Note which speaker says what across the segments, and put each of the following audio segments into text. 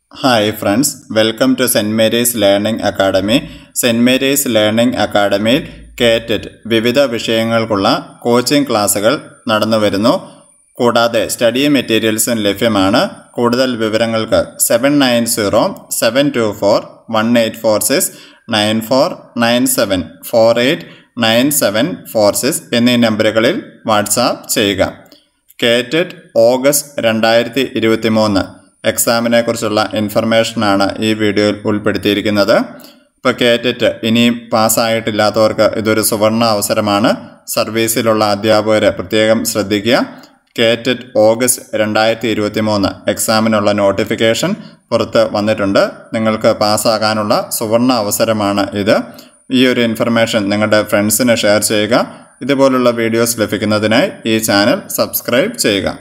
Speaker 1: hi friends welcome to Saint Mary's learning academy Saint Mary's learning അക്കാഡമിയിൽ KTET വിവിധ വിഷയങ്ങൾക്കുള്ള coaching ക്ലാസുകൾ നടന്നു വരുന്നു കൂടാതെ സ്റ്റഡി മെറ്റീരിയൽസും ലഭ്യമാണ് കൂടുതൽ വിവരങ്ങൾക്ക് seven nine zero seven two four one eight four six nine four nine seven four eight nine seven four six എന്നീ നമ്പറുകളിൽ വാട്സാപ്പ് ചെയ്യുക കേറ്റഡ് ഓഗസ്റ്റ് രണ്ടായിരത്തി ഇരുപത്തി മൂന്ന് എക്സാമിനെ കുറിച്ചുള്ള ഇൻഫർമേഷനാണ് ഈ വീഡിയോയിൽ ഉൾപ്പെടുത്തിയിരിക്കുന്നത് ഇപ്പോൾ കേറ്ററ്റ് ഇനിയും പാസ്സായിട്ടില്ലാത്തവർക്ക് ഇതൊരു സുവർണ അവസരമാണ് സർവീസിലുള്ള അധ്യാപകർ പ്രത്യേകം ശ്രദ്ധിക്കുക കേറ്ററ്റ് ഓഗസ്റ്റ് രണ്ടായിരത്തി ഇരുപത്തി മൂന്ന് എക്സാമിനുള്ള നോട്ടിഫിക്കേഷൻ പുറത്ത് വന്നിട്ടുണ്ട് നിങ്ങൾക്ക് പാസ്സാകാനുള്ള സുവർണ അവസരമാണ് ഇത് ഈ ഒരു ഇൻഫർമേഷൻ നിങ്ങളുടെ ഫ്രണ്ട്സിന് ഷെയർ ചെയ്യുക ഇതുപോലുള്ള വീഡിയോസ് ലഭിക്കുന്നതിനായി ഈ ചാനൽ സബ്സ്ക്രൈബ് ചെയ്യുക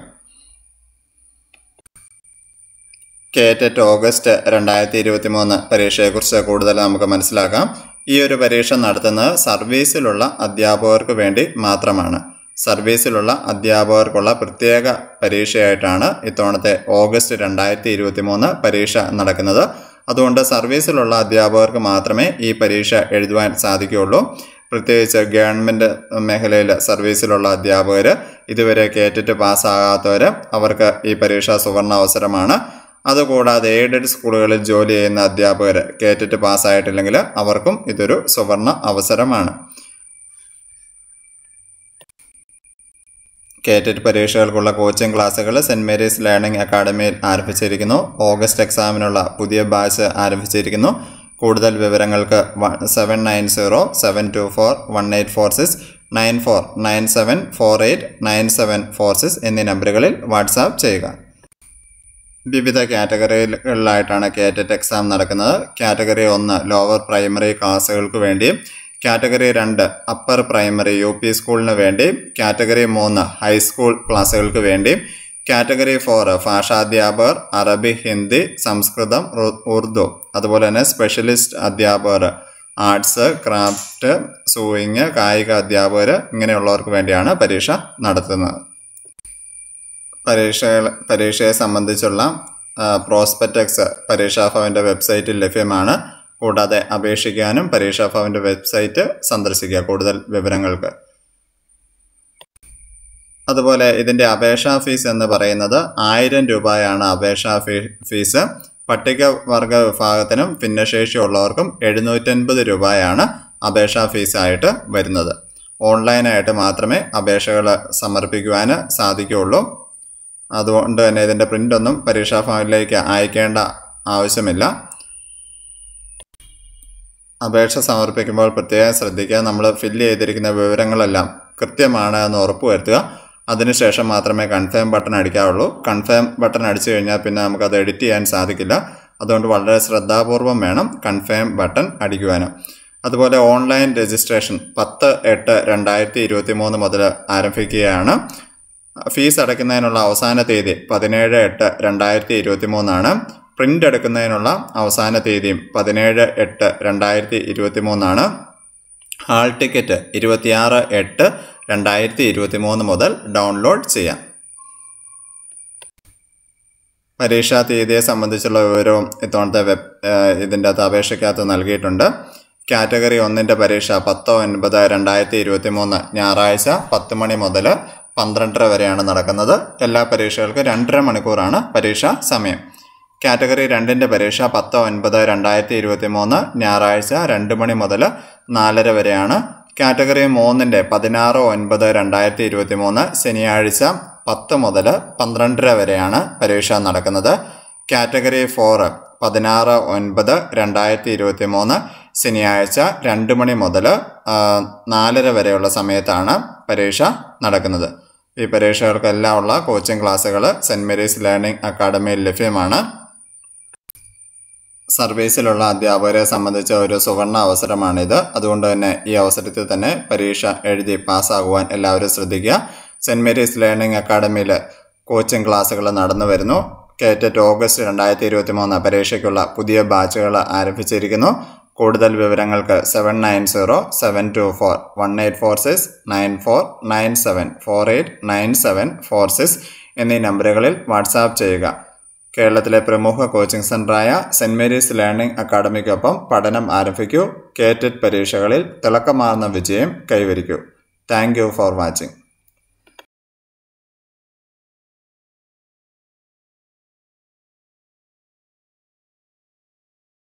Speaker 1: കേറ്ററ്റ് ഓഗസ്റ്റ് രണ്ടായിരത്തി ഇരുപത്തി മൂന്ന് പരീക്ഷയെക്കുറിച്ച് കൂടുതൽ നമുക്ക് മനസ്സിലാക്കാം ഈ ഒരു പരീക്ഷ നടത്തുന്നത് സർവീസിലുള്ള അധ്യാപകർക്ക് വേണ്ടി മാത്രമാണ് സർവീസിലുള്ള അധ്യാപകർക്കുള്ള പ്രത്യേക പരീക്ഷയായിട്ടാണ് ഇത്തവണത്തെ ഓഗസ്റ്റ് രണ്ടായിരത്തി ഇരുപത്തി മൂന്ന് പരീക്ഷ നടക്കുന്നത് അതുകൊണ്ട് സർവീസിലുള്ള അധ്യാപകർക്ക് മാത്രമേ ഈ പരീക്ഷ എഴുതുവാൻ സാധിക്കുകയുള്ളൂ പ്രത്യേകിച്ച് ഗവൺമെൻറ് മേഖലയിൽ സർവീസിലുള്ള അധ്യാപകർ ഇതുവരെ കേറ്റിട്ട് പാസ്സാകാത്തവർ അവർക്ക് ഈ പരീക്ഷ സുവർണ അവസരമാണ് അതുകൂടാതെ എയ്ഡഡ് സ്കൂളുകളിൽ ജോലി ചെയ്യുന്ന അധ്യാപകർ കേറ്റിട്ട് പാസ്സായിട്ടില്ലെങ്കിൽ അവർക്കും ഇതൊരു സുവർണ അവസരമാണ് കേറ്ററ്റ് പരീക്ഷകൾക്കുള്ള കോച്ചിംഗ് ക്ലാസ്സുകൾ സെൻറ് മേരീസ് ലേണിംഗ് അക്കാഡമിയിൽ ആരംഭിച്ചിരിക്കുന്നു ഓഗസ്റ്റ് എക്സാമിനുള്ള പുതിയ ബാച്ച് ആരംഭിച്ചിരിക്കുന്നു കൂടുതൽ വിവരങ്ങൾക്ക് seven nine zero seven two four one eight four six nine four nine seven four eight nine seven four six എന്നീ നമ്പറുകളിൽ വാട്സാപ്പ് ചെയ്യുക വിവിധ കാറ്റഗറികളിലായിട്ടാണ് കേറ്ററ്റ് എക്സാം നടക്കുന്നത് കാറ്റഗറി ഒന്ന് ലോവർ പ്രൈമറി ക്ലാസ്സുകൾക്ക് വേണ്ടി കാറ്റഗറി രണ്ട് അപ്പർ പ്രൈമറി യു പി സ്കൂളിന് വേണ്ടി കാറ്റഗറി മൂന്ന് ഹൈസ്കൂൾ ക്ലാസ്സുകൾക്ക് വേണ്ടി കാറ്റഗറി ഫോർ ഭാഷാധ്യാപകർ അറബി ഹിന്ദി സംസ്കൃതം ഉറുദു അതുപോലെ തന്നെ സ്പെഷ്യലിസ്റ്റ് അധ്യാപകർ ആർട്സ് ക്രാഫ്റ്റ് സൂയിങ് കായിക അധ്യാപകർ ഇങ്ങനെയുള്ളവർക്ക് വേണ്ടിയാണ് പരീക്ഷ നടത്തുന്നത് പരീക്ഷകൾ പരീക്ഷയെ സംബന്ധിച്ചുള്ള പ്രോസ്പെക്ടക്സ് പരീക്ഷാഭവൻ്റെ വെബ്സൈറ്റിൽ ലഭ്യമാണ് കൂടാതെ അപേക്ഷിക്കാനും പരീക്ഷാഭവൻ്റെ വെബ്സൈറ്റ് സന്ദർശിക്കുക കൂടുതൽ വിവരങ്ങൾക്ക് അതുപോലെ ഇതിൻ്റെ അപേക്ഷാ ഫീസ് എന്ന് പറയുന്നത് ആയിരം രൂപയാണ് അപേക്ഷാ ഫീസ് പട്ടികവർഗ വിഭാഗത്തിനും ഭിന്നശേഷിയുള്ളവർക്കും എഴുന്നൂറ്റൻപത് രൂപയാണ് അപേക്ഷാ ഫീസായിട്ട് വരുന്നത് ഓൺലൈനായിട്ട് മാത്രമേ അപേക്ഷകൾ സമർപ്പിക്കുവാൻ സാധിക്കുകയുള്ളൂ അതുകൊണ്ട് തന്നെ ഇതിൻ്റെ പ്രിൻ്റൊന്നും പരീക്ഷാ ഫാമിലേക്ക് അയക്കേണ്ട ആവശ്യമില്ല അപേക്ഷ സമർപ്പിക്കുമ്പോൾ പ്രത്യേകം ശ്രദ്ധിക്കുക നമ്മൾ ഫില്ല് ചെയ്തിരിക്കുന്ന വിവരങ്ങളെല്ലാം കൃത്യമാണ് എന്ന് ഉറപ്പുവരുത്തുക അതിനുശേഷം മാത്രമേ കൺഫേം ബട്ടൺ അടിക്കാവുള്ളൂ കൺഫേം ബട്ടൺ അടിച്ചു കഴിഞ്ഞാൽ പിന്നെ നമുക്കത് എഡിറ്റ് ചെയ്യാൻ സാധിക്കില്ല അതുകൊണ്ട് വളരെ ശ്രദ്ധാപൂർവം വേണം കൺഫേം ബട്ടൺ അടിക്കുവാനും അതുപോലെ ഓൺലൈൻ രജിസ്ട്രേഷൻ പത്ത് എട്ട് രണ്ടായിരത്തി ഇരുപത്തി മൂന്ന് മുതൽ ആരംഭിക്കുകയാണ് ഫീസ് അടയ്ക്കുന്നതിനുള്ള അവസാന തീയതി പതിനേഴ് എട്ട് രണ്ടായിരത്തി ഇരുപത്തി മൂന്നാണ് പ്രിൻ്റ് എടുക്കുന്നതിനുള്ള അവസാന തീയതിയും പതിനേഴ് എട്ട് രണ്ടായിരത്തി ഇരുപത്തി മൂന്നാണ് ഹാൾ ടിക്കറ്റ് ഇരുപത്തിയാറ് എട്ട് രണ്ടായിരത്തി ഇരുപത്തി മൂന്ന് മുതൽ ഡൗൺലോഡ് ചെയ്യാം പരീക്ഷാ തീയതിയെ സംബന്ധിച്ചുള്ള വിവരവും ഇത്തവണത്തെ വെബ് ഇതിൻ്റെ അകത്ത് അപേക്ഷയ്ക്കകത്ത് നൽകിയിട്ടുണ്ട് കാറ്റഗറി ഒന്നിൻ്റെ പരീക്ഷ പത്ത് ഒൻപത് രണ്ടായിരത്തി ഇരുപത്തി മൂന്ന് ഞായറാഴ്ച പത്ത് മണി മുതൽ പന്ത്രണ്ടര വരെയാണ് നടക്കുന്നത് എല്ലാ പരീക്ഷകൾക്കും രണ്ടര മണിക്കൂറാണ് പരീക്ഷാ സമയം കാറ്റഗറി രണ്ടിൻ്റെ പരീക്ഷ പത്ത് ഒൻപത് രണ്ടായിരത്തി ഇരുപത്തി മൂന്ന് ഞായറാഴ്ച രണ്ട് മണി മുതൽ നാലര വരെയാണ് കാറ്റഗറി മൂന്നിൻ്റെ പതിനാറ് ഒൻപത് രണ്ടായിരത്തി ഇരുപത്തി മൂന്ന് ശനിയാഴ്ച പത്ത് മുതൽ പന്ത്രണ്ടര വരെയാണ് പരീക്ഷ നടക്കുന്നത് കാറ്റഗറി ഫോറ് പതിനാറ് ഒൻപത് രണ്ടായിരത്തി ഇരുപത്തി മൂന്ന് ശനിയാഴ്ച രണ്ട് മണി മുതൽ നാലര വരെയുള്ള സമയത്താണ് പരീക്ഷ നടക്കുന്നത് ഈ പരീക്ഷകൾക്കെല്ലാം ഉള്ള കോച്ചിങ് ക്ലാസ്സുകൾ സെൻറ് മേരീസ് ലേണിംഗ് അക്കാഡമിയിൽ ലഭ്യമാണ് സർവീസിലുള്ള അധ്യാപകരെ സംബന്ധിച്ച ഒരു സുവർണ അവസരമാണിത് അതുകൊണ്ട് തന്നെ ഈ അവസരത്തിൽ തന്നെ പരീക്ഷ എഴുതി പാസ്സാകുവാൻ എല്ലാവരും ശ്രദ്ധിക്കുക സെൻറ് മേരീസ് ലേണിംഗ് അക്കാഡമിയിൽ കോച്ചിങ് ക്ലാസ്സുകൾ നടന്നു വരുന്നു കേറ്ററ്റ് ഓഗസ്റ്റ് രണ്ടായിരത്തി ഇരുപത്തി മൂന്ന് പരീക്ഷയ്ക്കുള്ള പുതിയ ബാച്ചുകൾ ആരംഭിച്ചിരിക്കുന്നു കൂടുതൽ വിവരങ്ങൾക്ക് seven nine zero seven two four one eight four six nine four nine seven four eight nine seven four six എന്നീ നമ്പറുകളിൽ വാട്സാപ്പ് ചെയ്യുക കേരളത്തിലെ പ്രമുഖ കോച്ചിംഗ് സെൻ്ററായ സെൻറ് മേരീസ് ലേണിംഗ് അക്കാഡമിക്കൊപ്പം പഠനം ആരംഭിക്കൂ കേറ്റഡ് പരീക്ഷകളിൽ തിളക്കമാർന്ന വിജയം കൈവരിക്കൂ താങ്ക് യു ഫോർ വാച്ചിങ്